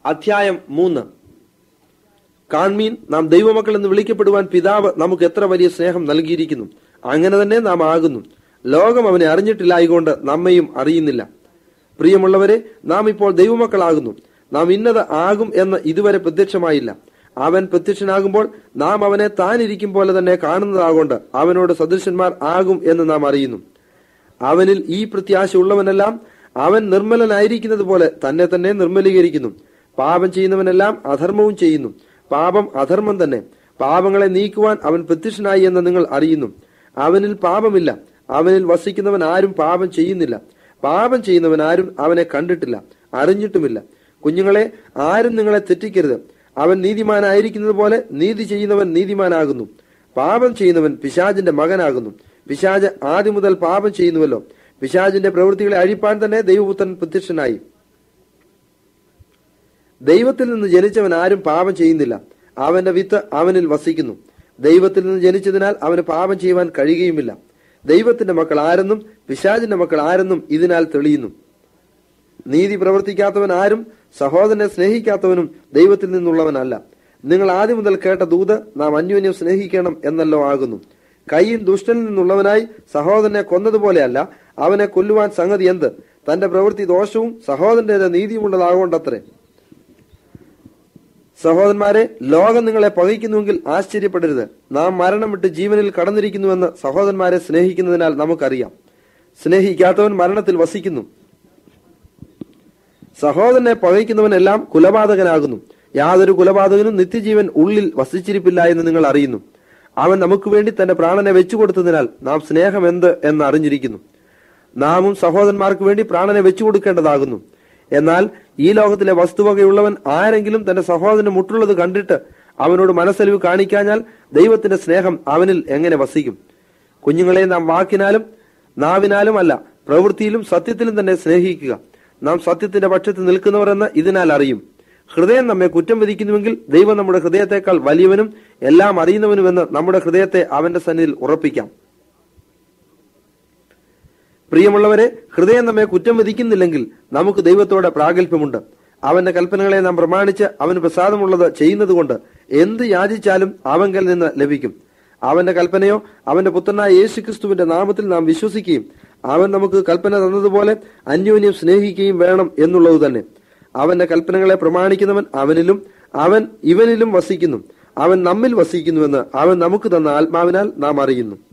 അധ്യായം മൂന്ന് കാൺമീൻ നാം ദൈവമക്കൾ എന്ന് വിളിക്കപ്പെടുവാൻ പിതാവ് നമുക്ക് എത്ര വലിയ സ്നേഹം നൽകിയിരിക്കുന്നു അങ്ങനെ തന്നെ നാം ആകുന്നു ലോകം അവനെ അറിഞ്ഞിട്ടില്ലായകൊണ്ട് നമ്മയും അറിയുന്നില്ല പ്രിയമുള്ളവരെ നാം ഇപ്പോൾ ദൈവമക്കളാകുന്നു നാം ഇന്നത് ആകും എന്ന് ഇതുവരെ പ്രത്യക്ഷമായില്ല അവൻ പ്രത്യക്ഷനാകുമ്പോൾ നാം അവനെ താനിരിക്കും പോലെ തന്നെ കാണുന്നതാകൊണ്ട് അവനോട് സദൃശന്മാർ ആകും എന്ന് നാം അറിയുന്നു അവനിൽ ഈ പ്രത്യാശ ഉള്ളവനെല്ലാം അവൻ നിർമ്മലനായിരിക്കുന്നത് പോലെ തന്നെ തന്നെ നിർമ്മലീകരിക്കുന്നു പാപം ചെയ്യുന്നവനെല്ലാം അധർമ്മവും ചെയ്യുന്നു പാപം അധർമ്മം തന്നെ പാപങ്ങളെ നീക്കുവാൻ അവൻ പ്രത്യക്ഷനായി എന്ന് നിങ്ങൾ അറിയുന്നു അവനിൽ പാപമില്ല അവനിൽ വസിക്കുന്നവൻ ആരും പാപം ചെയ്യുന്നില്ല പാപം ചെയ്യുന്നവൻ ആരും അവനെ കണ്ടിട്ടില്ല അറിഞ്ഞിട്ടുമില്ല കുഞ്ഞുങ്ങളെ ആരും നിങ്ങളെ തെറ്റിക്കരുത് അവൻ നീതിമാനായിരിക്കുന്നത് പോലെ നീതി ചെയ്യുന്നവൻ നീതിമാനാകുന്നു പാപം ചെയ്യുന്നവൻ പിശാചിന്റെ മകനാകുന്നു പിശാജ് ആദ്യം മുതൽ പാപം ചെയ്യുന്നുവല്ലോ പിശാചിന്റെ പ്രവൃത്തികളെ അഴിപ്പാൻ തന്നെ ദൈവപുത്രൻ പ്രത്യക്ഷനായി ദൈവത്തിൽ നിന്ന് ജനിച്ചവൻ ആരും പാപം ചെയ്യുന്നില്ല അവന്റെ വിത്ത് അവനിൽ വസിക്കുന്നു ദൈവത്തിൽ നിന്ന് ജനിച്ചതിനാൽ അവന് പാപം ചെയ്യുവാൻ കഴിയുകയുമില്ല ദൈവത്തിന്റെ മക്കൾ ആരെന്നും പിശാചിന്റെ മക്കൾ ആരെന്നും ഇതിനാൽ തെളിയുന്നു നീതി പ്രവർത്തിക്കാത്തവൻ ആരും സഹോദരനെ സ്നേഹിക്കാത്തവനും ദൈവത്തിൽ നിന്നുള്ളവനല്ല നിങ്ങൾ ആദ്യം മുതൽ കേട്ട ദൂത് നാം അന്യോന്യം സ്നേഹിക്കണം എന്നല്ലോ ആകുന്നു കയ്യിൽ ദുഷ്ടനിൽ നിന്നുള്ളവനായി സഹോദരനെ കൊന്നതുപോലെയല്ല അവനെ കൊല്ലുവാൻ സംഗതി എന്ത് തന്റെ പ്രവൃത്തി ദോഷവും സഹോദരന്റെ നീതിയുമുള്ളതാകൊണ്ടത്രേ സഹോദരന്മാരെ ലോകം നിങ്ങളെ പകയ്ക്കുന്നുവെങ്കിൽ ആശ്ചര്യപ്പെടരുത് നാം മരണം വിട്ട് ജീവനിൽ കടന്നിരിക്കുന്നുവെന്ന് സഹോദരന്മാരെ സ്നേഹിക്കുന്നതിനാൽ നമുക്കറിയാം സ്നേഹിക്കാത്തവൻ മരണത്തിൽ വസിക്കുന്നു സഹോദരനെ പകയ്ക്കുന്നവനെല്ലാം കുലപാതകനാകുന്നു യാതൊരു കുലപാതകനും നിത്യജീവൻ ഉള്ളിൽ വസിച്ചിരിപ്പില്ല എന്ന് നിങ്ങൾ അറിയുന്നു അവൻ നമുക്ക് വേണ്ടി തന്റെ പ്രാണനെ വെച്ചുകൊടുത്തതിനാൽ നാം സ്നേഹം എന്ത് എന്ന് അറിഞ്ഞിരിക്കുന്നു നാമും സഹോദരന്മാർക്ക് വേണ്ടി പ്രാണനെ വെച്ചു കൊടുക്കേണ്ടതാകുന്നു എന്നാൽ ഈ ലോകത്തിലെ വസ്തുവകയുള്ളവൻ ആരെങ്കിലും തന്റെ സഹോദരന് മുട്ടുള്ളത് കണ്ടിട്ട് അവനോട് മനസ്സലിവ് കാണിക്കാഞ്ഞാൽ ദൈവത്തിന്റെ സ്നേഹം അവനിൽ എങ്ങനെ വസിക്കും കുഞ്ഞുങ്ങളെ നാം വാക്കിനാലും നാവിനാലും അല്ല പ്രവൃത്തിയിലും സത്യത്തിലും തന്നെ സ്നേഹിക്കുക നാം സത്യത്തിന്റെ പക്ഷത്ത് നിൽക്കുന്നവരെന്ന് ഇതിനാൽ അറിയും ഹൃദയം നമ്മെ കുറ്റം വിധിക്കുന്നുവെങ്കിൽ ദൈവം നമ്മുടെ ഹൃദയത്തെക്കാൾ വലിയവനും എല്ലാം അറിയുന്നവനുമെന്ന് നമ്മുടെ ഹൃദയത്തെ അവന്റെ സന്നിധിയിൽ ഉറപ്പിക്കാം പ്രിയമുള്ളവരെ ഹൃദയം നമ്മെ കുറ്റം വിധിക്കുന്നില്ലെങ്കിൽ നമുക്ക് ദൈവത്തോടെ പ്രാഗൽഭ്യമുണ്ട് അവന്റെ കൽപ്പനകളെ നാം പ്രമാണിച്ച് അവന് പ്രസാദമുള്ളത് ചെയ്യുന്നതുകൊണ്ട് എന്ത് യാചിച്ചാലും അവങ്കൽ നിന്ന് ലഭിക്കും അവന്റെ കൽപ്പനയോ അവന്റെ പുത്രനായ യേശുക്രിസ്തുവിന്റെ നാമത്തിൽ നാം വിശ്വസിക്കുകയും അവൻ നമുക്ക് കൽപ്പന തന്നതുപോലെ അന്യോന്യം സ്നേഹിക്കുകയും വേണം എന്നുള്ളത് തന്നെ അവന്റെ കൽപ്പനകളെ പ്രമാണിക്കുന്നവൻ അവനിലും അവൻ ഇവനിലും വസിക്കുന്നു അവൻ നമ്മിൽ വസിക്കുന്നുവെന്ന് അവൻ നമുക്ക് തന്ന ആത്മാവിനാൽ നാം അറിയുന്നു